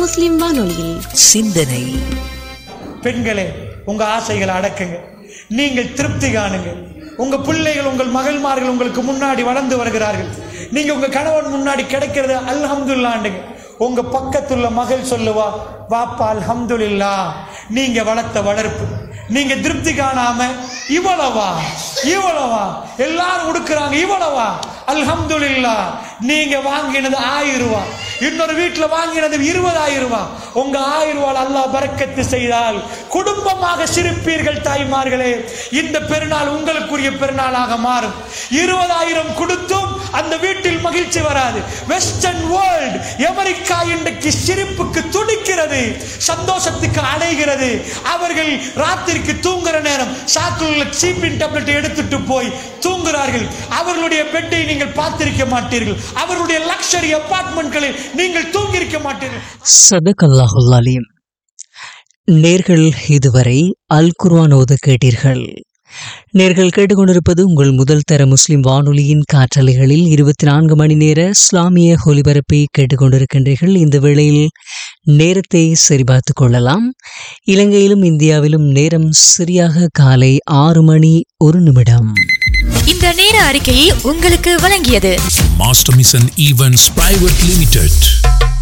முஸ்லிம் வானொலியில் சிந்தனை பெண்களே உங்க ஆசைகளை அடக்குங்க நீங்கள் திருப்தி காணுங்க உங்க பிள்ளைகள் உங்கள் மகள்மார்கள் உங்களுக்கு முன்னாடி வளர்ந்து வருகிறார்கள் நீங்க உங்க கணவன் முன்னாடி கிடைக்கிறது அல்ஹம்துல்லாண்டுங்க உங்க பக்கத்துள்ள மகள் சொல்லுவா வாப்பா அல்ஹம்துலில்லா நீங்க வளர்த்த வளர்ப்பு நீங்க திருப்தி காணாம இவ்வளவா இவ்வளவா எல்லாரும் உடுக்குறாங்க இவ்வளவா அல்ஹம்துலில்லா நீங்க வாங்கினது ஆயிரம் ரூபாய் இன்னொரு வீட்டுல வாங்கினது இருபதாயிரம் ரூபாய் உங்க ஆயிரம் ரூபாய் அல்லாஹ் பறக்கத்து செய்தால் குடும்பமாக சிரிப்பீர்கள் தாய்மார்களே இந்த பெருநாள் உங்களுக்குரிய பெருநாளாக மாறும் இருபதாயிரம் கொடுத்தும் அந்த வீட்டில் மகிழ்ச்சி வராது வெஸ்டர்ன் வேர்ல்ட் அமெரிக்கா இன்றைக்கு சிரிப்புக்கு துடிக்கிறது சந்தோஷத்துக்கு அடைகிறது அவர்கள் ராத்திரிக்கு தூங்குற நேரம் சாக்குள்ள சீப்பின் டேப்லெட் எடுத்துட்டு போய் தூங்குகிறார்கள் அவர்களுடைய பெட்டை நீங்கள் பார்த்திருக்க மாட்டீர்கள் அவர்களுடைய லக்ஸரி அபார்ட்மெண்ட்களில் நீங்கள் தூங்கியிருக்க மாட்டீர்கள் சதகல்லாஹுல் அலீம் நேர்கள் இதுவரை அல் குர்ஆன் ஓத கேட்டீர்கள் நேர்கள் கேட்டுக்கொண்டிருப்பது உங்கள் முதல் தர முஸ்லிம் வானொலியின் காற்றலைகளில் இருபத்தி நான்கு மணி நேர இஸ்லாமிய ஒலிபரப்பை கேட்டுக்கொண்டிருக்கின்றீர்கள் இந்த வேளையில் நேரத்தை சரிபார்த்துக் கொள்ளலாம் இலங்கையிலும் இந்தியாவிலும் நேரம் சரியாக காலை ஆறு மணி ஒரு நிமிடம் இந்த நேர அறிக்கையை உங்களுக்கு வழங்கியது Master Mission Events Private Limited.